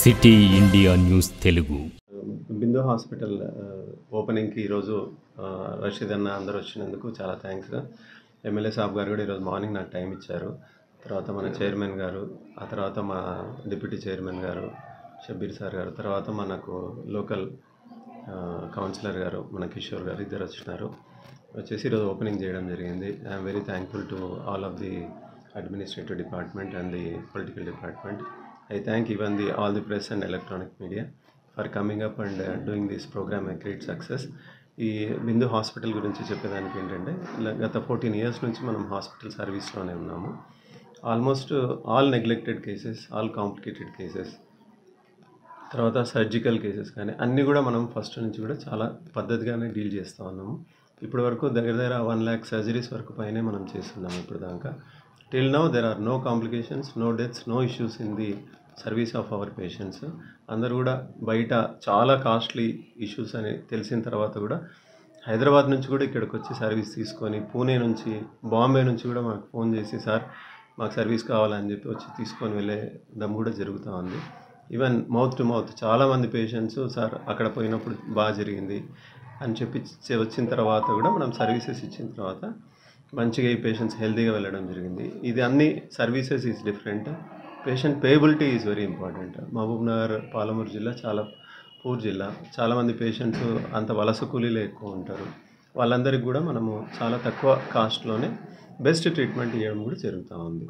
City India news Telugu Bindu hospital ఆ, ఓపెనింగ్కి ఈరోజు ఆ, రషీద్ అన్న అందరూ వచ్చినందుకు చాలా థ్యాంక్స్ ఎమ్మెల్యే సాబ్ గారు కూడా ఈరోజు మార్నింగ్ నాకు టైం ఇచ్చారు తర్వాత మన చైర్మన్ గారు ఆ తర్వాత మా డిప్యూటీ చైర్మన్ గారు షబ్బీర్ సార్ గారు తర్వాత మనకు లోకల్ ఆ, కౌన్సిలర్ గారు మన కిషోర్ గారు ఇద్దరు వచ్చినారు వచ్చేసి ఈరోజు ఓపెనింగ్ చేయడం జరిగింది I'm very thankful to all of the administrative department and the political department I thank even the all the press and electronic media for coming up and doing this program a great success ఈ Bindu hospital గురించి చెప్పేదానికి ఏంటంటే ఇలా గత fourteen years నుంచి మనం hospital సర్వీస్లోనే ఉన్నాము almost all neglected cases all complicated cases తర్వాత సర్జికల్ కేసెస్ కానీ అన్నీ కూడా మనం ఫస్ట్ నుంచి కూడా చాలా పద్ధతిగానే డీల్ చేస్తూ ఉన్నాము ఇప్పటి వరకు దగ్గర దగ్గర వన్ ల్యాక్ సర్జరీస్ వరకు పైనే మనం చేస్తున్నాము ఇప్పుడు దాకా till now there are no complications no deaths no issues in the service of our patients అందరూ కూడా బయట చాలా కాస్ట్లీ ఇష్యూస్ అని తెలిసిన తర్వాత కూడా హైదరాబాద్ నుంచి కూడా ఇక్కడికి వచ్చి సర్వీస్ తీసుకొని పూణే నుంచి బాంబే నుంచి కూడా మాకు ఫోన్ చేసి సార్ మాకు సర్వీస్ కావాలని చెప్పి వచ్చి తీసుకొని వెళ్ళే దమ్ కూడా జరుగుతూ ఉంది ఈవెన్ మౌత్ టు మౌత్ చాలామంది పేషెంట్స్ సార్ అక్కడ పోయినప్పుడు బాగా జరిగింది అని చెప్పి చె- వచ్చిన తర్వాత కూడా మనం సర్వీసెస్ ఇచ్చిన తర్వాత మంచిగా ఈ పేషెంట్స్ హెల్తీగా వెళ్ళడం జరిగింది ఇది అన్ని services is different patient payability is very important Mahabub Nagar Palamuru జిల్లా చాలా పూర్ జిల్లా చాలామంది పేషెంట్స్ అంత వలస కూలీలే ఎక్కువ ఉంటారు వాళ్ళందరికీ కూడా మనము చాలా తక్కువ కాస్ట్లోనే బెస్ట్ ట్రీట్మెంట్ ఇవ్వడం కూడా జరుగుతూ ఉంది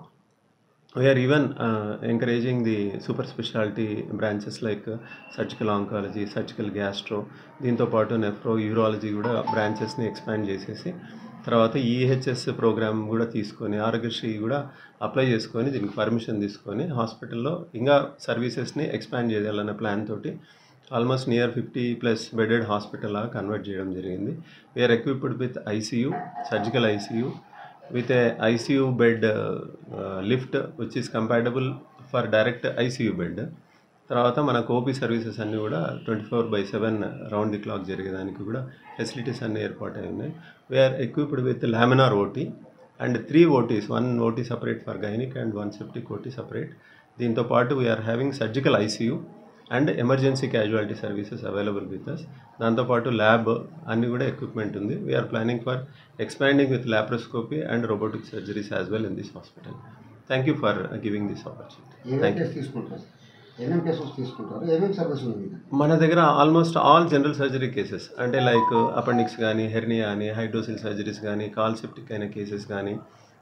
we're even encouraging the super speciality branches like surgical oncology surgical gastro దీంతోపాటు నెఫ్రో యూరాలజీ కూడా బ్రాంచెస్ని ఎక్స్పాండ్ చేసేసి తర్వాత ఈహెచ్ఎస్ ప్రోగ్రామ్ కూడా తీసుకొని ఆరోగ్యశ్రీ కూడా అప్లై చేసుకొని దీనికి పర్మిషన్ తీసుకొని హాస్పిటల్లో ఇంకా సర్వీసెస్ని ఎక్స్పాండ్ చేయాలనే ప్లాన్ తోటి almost near fifty plus bedded hospital లాగా కన్వర్ట్ చేయడం జరిగింది we're equipped with ICU surgical ICU with a ICU bed uh, uh, lift which is compatible for direct ICU bed తర్వాత మనకు ఓపీ సర్వీసెస్ అన్నీ కూడా twenty four by seven round the clock జరిగేదానికి కూడా facilities అన్నీ ఏర్పాటై ఉన్నాయి we're equipped with laminar OT and three OTs one OT separate for gynaec and one septic OT separate దీంతో పాటు we're having surgical ICU and emergency casualty services available with us దాంతోపాటు lab అన్ని కూడా equipment ఉంది we're planning for expanding with laparoscopy and robotic surgeries as well in this hospital thank you for giving this opportunity ఏమేమి test తీసుకుంటారు ఏమేమి cases తీసుకుంటారు ఏమేమి service ఉంది మీ దగ్గర? మన దగ్గర almost all general surgery cases అంటే లైక్ అపెండిక్స్ కానీ హెర్నియా కానీ హైడ్రోసిల్ సర్జరీస్ కానీ కాల్సెప్టిక్ అయిన కేసెస్ కానీ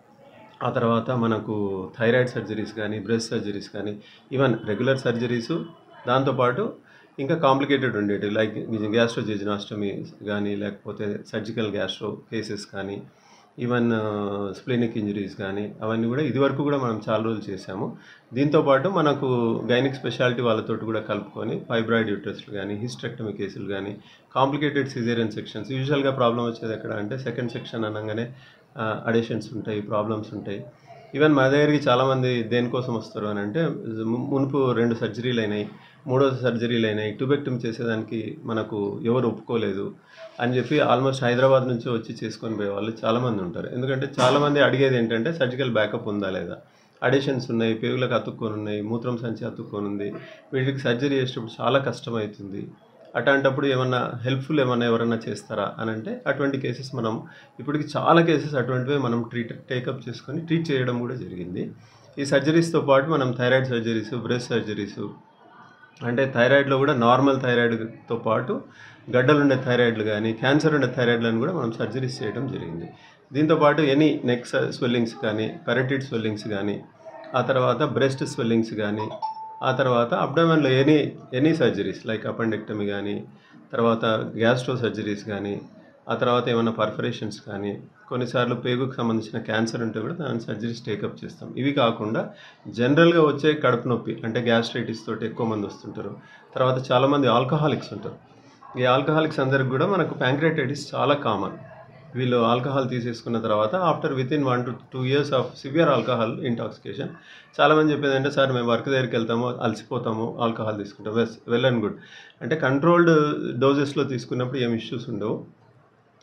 ఆ తర్వాత మనకు థైరాయిడ్ సర్జరీస్ కానీ బ్రెస్ట్ సర్జరీస్ కానీ ఈవెన్ రెగ్యులర్ సర్జరీసు దాంతోపాటు ఇంకా కాంప్లికేటెడ్ ఉండేవి లైక్ గ్యాస్ట్రోజిజినాస్టమీ కానీ లేకపోతే సర్జికల్ గ్యాస్ట్రో కేసెస్ కానీ ఈవెన్ స్ప్లినిక్ ఇంజరీస్ కానీ అవన్నీ కూడా ఇదివరకు కూడా మనం చాలా రోజులు చేసాము దీంతోపాటు మనకు గైనిక్ స్పెషాలిటీ వాళ్ళతో కూడా కలుపుకొని ఫైబ్రాయిడ్ యూట్రస్లు కానీ హిస్టెక్టమీ కేసులు కానీ కాంప్లికేటెడ్ సిజేరియన్ సెక్షన్స్ యూజువల్గా ప్రాబ్లం వచ్చేది ఎక్కడ అంటే సెకండ్ సెక్షన్ అనగానే అడిషన్స్ ఉంటాయి ప్రాబ్లమ్స్ ఉంటాయి ఈవెన్ మా దగ్గరికి చాలామంది దేనికోసం వస్తారు అని అంటే ము- మునుపు రెండు సర్జరీలు అయినాయి మూడో సర్జరీలు అయినాయి ట్యూబెక్టమ్ చేసేదానికి మనకు ఎవరు ఒప్పుకోలేదు అని చెప్పి ఆల్మోస్ట్ హైదరాబాద్ నుంచి వచ్చి చేసుకొని పోయే వాళ్ళు చాలామంది ఉంటారు ఎందుకంటే చాలామంది అడిగేది ఏంటంటే సర్జికల్ బ్యాకప్ ఉందా లేదా అడిషన్స్ ఉన్నాయి పేగులకు అతుక్కొని ఉన్నాయి మూత్రం సంచి అతుక్కొని ఉంది వీటికి సర్జరీ చేసేటప్పుడు చాలా కష్టమవుతుంది అట్లాంటప్పుడు ఏమన్నా హెల్ప్ఫుల్ ఏమన్నా ఎవరన్నా చేస్తారా అని అంటే అటువంటి కేసెస్ మనం ఇప్పటికి చాలా కేసెస్ అటువంటివే మనం ట్రీట్ టేకప్ చేసుకొని ట్రీట్ చేయడం కూడా జరిగింది ఈ సర్జరీస్తో పాటు మనం థైరాయిడ్ సర్జరీస్ బ్రెస్ట్ సర్జరీస్ అంటే థైరాయిడ్లో కూడా నార్మల్ థైరాయిడ్తో పాటు గడ్డలు ఉండే థైరాయిడ్లు కానీ క్యాన్సర్ ఉండే థైరాయిడ్లను కూడా మనం సర్జరీస్ చేయడం జరిగింది దీంతోపాటు ఎనీ నెక్ స్వెల్లింగ్స్ కానీ పెరటిడ్ స్వెల్లింగ్స్ కానీ ఆ తర్వాత బ్రెస్ట్ స్వెల్లింగ్స్ కానీ ఆ తర్వాత అబ్డమెన్లో any any surgeries like appendectomy కానీ తర్వాత గ్యాస్ట్రో సర్జరీస్ కానీ ఆ తర్వాత ఏమైనా పర్ఫరేషన్స్ కానీ కొన్నిసార్లు పేగుకు సంబంధించిన క్యాన్సర్ ఉంటే కూడా దాని సర్జరీస్ టేకప్ చేస్తాం ఇవి కాకుండా జనరల్గా వచ్చే కడుపు నొప్పి అంటే గ్యాస్ట్రైటిస్ తోటి ఎక్కువ మంది వస్తుంటారు తర్వాత చాలామంది ఆల్కహాలిక్స్ ఉంటారు ఈ ఆల్కహాలిక్స్ అందరికి కూడా మనకు ప్యాంక్రైటైటిస్ చాలా కామన్ వీళ్ళు ఆల్కహాల్ తీసేసుకున్న తర్వాత after with in one to two years of severe alcohol intoxication చాలామంది చెప్పేది అంటే సార్ మేము వర్క్ దగ్గరికి వెళ్తాము అలసిపోతాము ఆల్కహాల్ తీసుకుంటాం వెస్ వెల్ అండ్ గుడ్ అంటే కంట్రోల్డ్ డోజెస్లో తీసుకున్నప్పుడు ఏం ఇష్యూస్ ఉండవు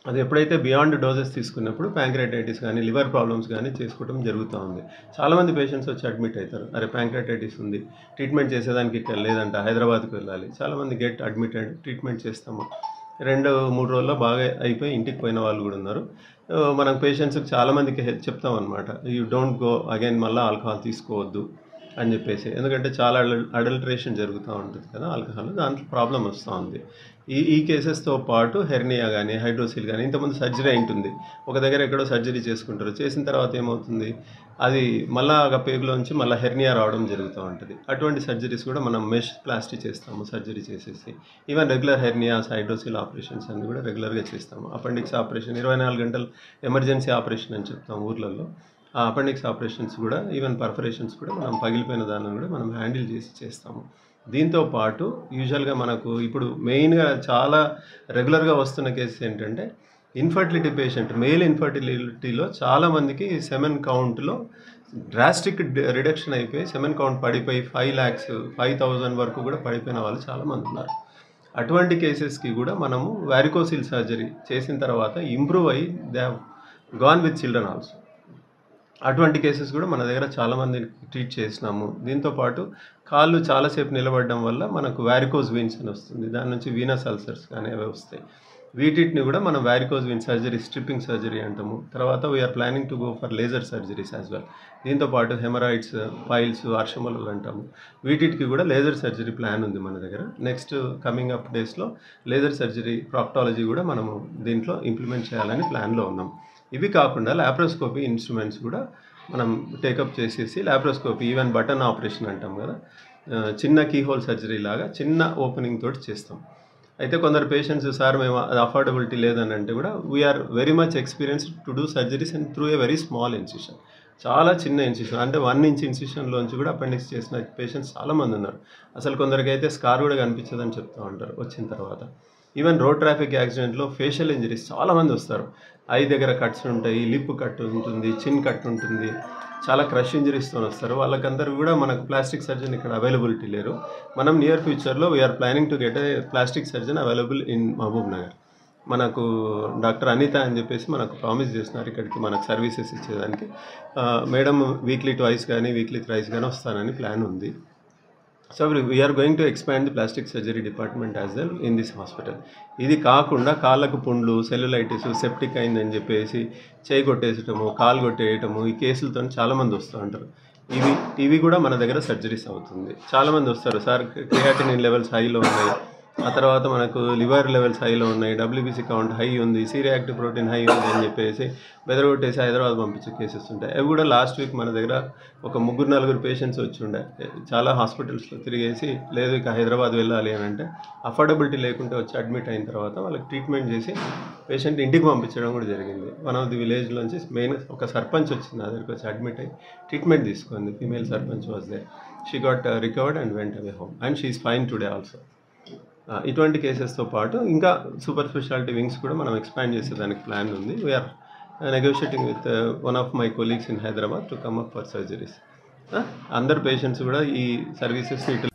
అది ఎప్పుడైతే బియాండ్ డోసెస్ తీసుకున్నప్పుడు ప్యాంక్రైటైటిస్ కానీ లివర్ ప్రాబ్లమ్స్ కానీ చేసుకోవడం జరుగుతూ ఉంది చాలామంది పేషెంట్స్ వచ్చి అడ్మిట్ అవుతారు అరే ప్యాంక్రైటైటిస్ ఉంది ట్రీట్మెంట్ చేసేదానికి ఇక్కడ లేదంట హైదరాబాద్కి వెళ్ళాలి చాలామంది గెట్ అడ్మిటెడ్ ట్రీట్మెంట్ చేస్తాము రెండు మూడు రోజుల్లో బాగా అయిపోయి ఇంటికి పోయిన వాళ్ళు కూడా ఉన్నారు ఆ, మనం పేషెంట్స్కి చాలామందికి హెల్ప్ చెప్తాం అనమాట యూ డోంట్ గో అగైన్ మళ్ళీ ఆల్కహాల్ తీసుకోవద్దు అని చెప్పేసి ఎందుకంటే చాలా అడల్ట్రేషన్ జరుగుతూ ఉంటుంది కదా ఆల్కహాల్ దాంట్లో ప్రాబ్లం వస్తూ ఉంది ఈ ఈ కేసెస్తో పాటు హెర్నియా కానీ హైడ్రోసిల్ కానీ ఇంతకుముందు సర్జరీ ఉంటుంది ఒక దగ్గర ఎక్కడో సర్జరీ చేసుకుంటారు చేసిన తర్వాత ఏమవుతుంది అది మళ్ళా ఆ పేగులోంచి మళ్ళీ హెర్నియా రావడం జరుగుతూ ఉంటుంది అటువంటి సర్జరీస్ కూడా మనం మెష్ ప్లాస్టిక్ చేస్తాము సర్జరీ చేసేసి even regular hernias hydrocele operations అన్ని కూడా రెగ్యులర్గా చేస్తాము అపెండిక్స్ ఆపరేషన్ ఇరవై నాలుగు గంటలు ఎమర్జెన్సీ ఆపరేషన్ అని చెప్తాం ఊర్లలో ఆ అపెండిక్స్ ఆపరేషన్స్ కూడా ఈవెన్ పర్ఫరేషన్స్ కూడా మనం పగిలిపోయిన దాన్ని కూడా మనం హ్యాండిల్ చేసి చేస్తాము దీంతో పాటు యూజువల్గా మనకు ఇప్పుడు మెయిన్గా చాలా రెగ్యులర్గా వస్తున్న కేసెస్ ఏంటంటే ఇన్ఫర్టిలిటీ పేషెంట్ మేల్ ఇన్ఫర్టిలిటీలో చాలామందికి సెమెన్ కౌంట్లో డ్రాస్టిక్ రిడక్షన్ అయిపోయి సెమెన్ కౌంట్ పడిపోయి ఫైవ్ ల్యాక్స్ ఫైవ్ థౌజండ్ వరకు కూడా పడిపోయిన వాళ్ళు చాలామంది ఉన్నారు అటువంటి కేసెస్కి కూడా మనము వారికోసిల్ సర్జరీ చేసిన తర్వాత ఇంప్రూవ్ అయ్యి they have gone with children also అటువంటి కేసెస్ కూడా మన దగ్గర చాలామంది ట్రీట్ చేసినాము దీంతోపాటు కాళ్ళు చాలాసేపు నిలబడడం వల్ల మనకు వ్యారికోజ్ వీన్స్ అని వస్తుంది దాని నుంచి వీనస్ అల్సర్స్ కానీ అవి వస్తాయి వీటిని కూడా మనం varicose vein surgery stripping surgery అంటాము తర్వాత we are planning to go for laser surgeries as well దీంతోపాటు హెమరాయిడ్స్ పైల్స్ అర్షమలలు అంటాము వీటికి కూడా లేజర్ సర్జరీ ప్లాన్ ఉంది మన దగ్గర నెక్స్ట్ కమింగ్ అప్ డేస్లో లేజర్ సర్జరీ ప్రాక్టాలజీ కూడా మనము దీంట్లో ఇంప్లిమెంట్ చేయాలని ప్లాన్లో ఉన్నాం ఇవి కాకుండా ల్యాప్రోస్కోపీ ఇన్స్ట్రుమెంట్స్ కూడా మనం టేకప్ చేసేసి ల్యాప్రోస్కోపీ ఈవెన్ బటన్ ఆపరేషన్ అంటాం కదా ఆ, చిన్న కీహోల్ సర్జరీ లాగా చిన్న ఓపెనింగ్ తోటి చేస్తాం అయితే కొందరు పేషెంట్స్ సార్ మేము అది అఫోర్డబిలిటీ లేదని అంటే కూడా we are very much experience to do surgeries and through a very small incision చాలా చిన్న ఇన్సిషన్ అంటే వన్ ఇంచ్ ఇన్సిషన్లోంచి కూడా అపెండిక్స్ చేసిన పేషెంట్స్ చాలామంది ఉన్నారు అసలు కొందరికి అయితే స్కార్ కూడా కనిపించదని చెప్తూ ఉంటారు వచ్చిన తర్వాత ఈవెన్ రోడ్ ట్రాఫిక్ యాక్సిడెంట్లో ఫేషియల్ ఇంజరీస్ చాలామంది వస్తారు ఐ దగ్గర కట్స్ ఉంటాయి లిప్ కట్ ఉంటుంది చిన్ కట్ ఉంటుంది చాలా క్రష్ ఇంజరీస్తో వస్తారు వాళ్ళకందరూ కూడా మనకు ప్లాస్టిక్ సర్జన్ ఇక్కడ అవైలబిలిటీ లేరు మనం నియర్ ఫ్యూచర్లో we are planning to get a plastic surgeon available in Mahbubnagar మనకు డాక్టర్ అనిత అని చెప్పేసి మనకు ప్రామిస్ చేస్తున్నారు ఇక్కడికి మనకు సర్వీసెస్ ఇచ్చేదానికి మేడం వీక్లీ ట్వైస్ కానీ వీక్లీ థ్రైస్ కానీ వస్తానని ప్లాన్ ఉంది so we are going to expand the plastic surgery department as well in this hospital ఇది కాకుండా కాళ్ళకు పుండ్లు సెల్యులైటిస్ సెప్టిక్ అయిందని చెప్పేసి చేయి కొట్టేసటము కాలు కొట్టేయటము ఈ కేసులతో చాలామంది వస్తూ ఉంటారు ఇవి ఇవి కూడా మన దగ్గర సర్జరీస్ అవుతుంది చాలామంది వస్తారు సార్ క్రియాటినిన్ లెవెల్స్ హైలో ఉన్నాయి ఆ తర్వాత మనకు లివర్ లెవెల్స్ హైలో ఉన్నాయి డబ్ల్యూబీసీ కౌంట్ హై ఉంది సి రియాక్టివ్ ప్రోటీన్ హై ఉంది అని చెప్పేసి బెదరగొట్టేసి హైదరాబాద్ పంపించే కేసెస్ ఉంటాయి అవి కూడా లాస్ట్ వీక్ మన దగ్గర ఒక ముగ్గురు నలుగురు పేషెంట్స్ వచ్చి ఉండే చాలా హాస్పిటల్స్లో తిరిగేసి లేదు ఇక హైదరాబాద్ వెళ్ళాలి అని అంటే అఫోర్డబిలిటీ లేకుంటే వచ్చి అడ్మిట్ అయిన తర్వాత వాళ్ళకి ట్రీట్మెంట్ చేసి పేషెంట్ ఇంటికి పంపించడం కూడా జరిగింది వన్ ఆఫ్ ది విలేజ్ నుంచి మెయిన్ ఒక సర్పంచ్ వచ్చింది నా దగ్గరికి వచ్చి అడ్మిట్ అయ్యి ట్రీట్మెంట్ తీసుకుంది female sarpanch was they she got recovered and went away home and she's fine today also ఆ, ఇటువంటి కేసెస్తో పాటు ఇంకా సూపర్ స్పెషాలిటీ వింగ్స్ కూడా మనం ఎక్స్పాండ్ చేసేదానికి ప్లాన్ ఉంది we are negotiating with one of my colleagues in Hyderabad to come up for surgeries అందరు patients కూడా ఈ సర్వీసెస్ని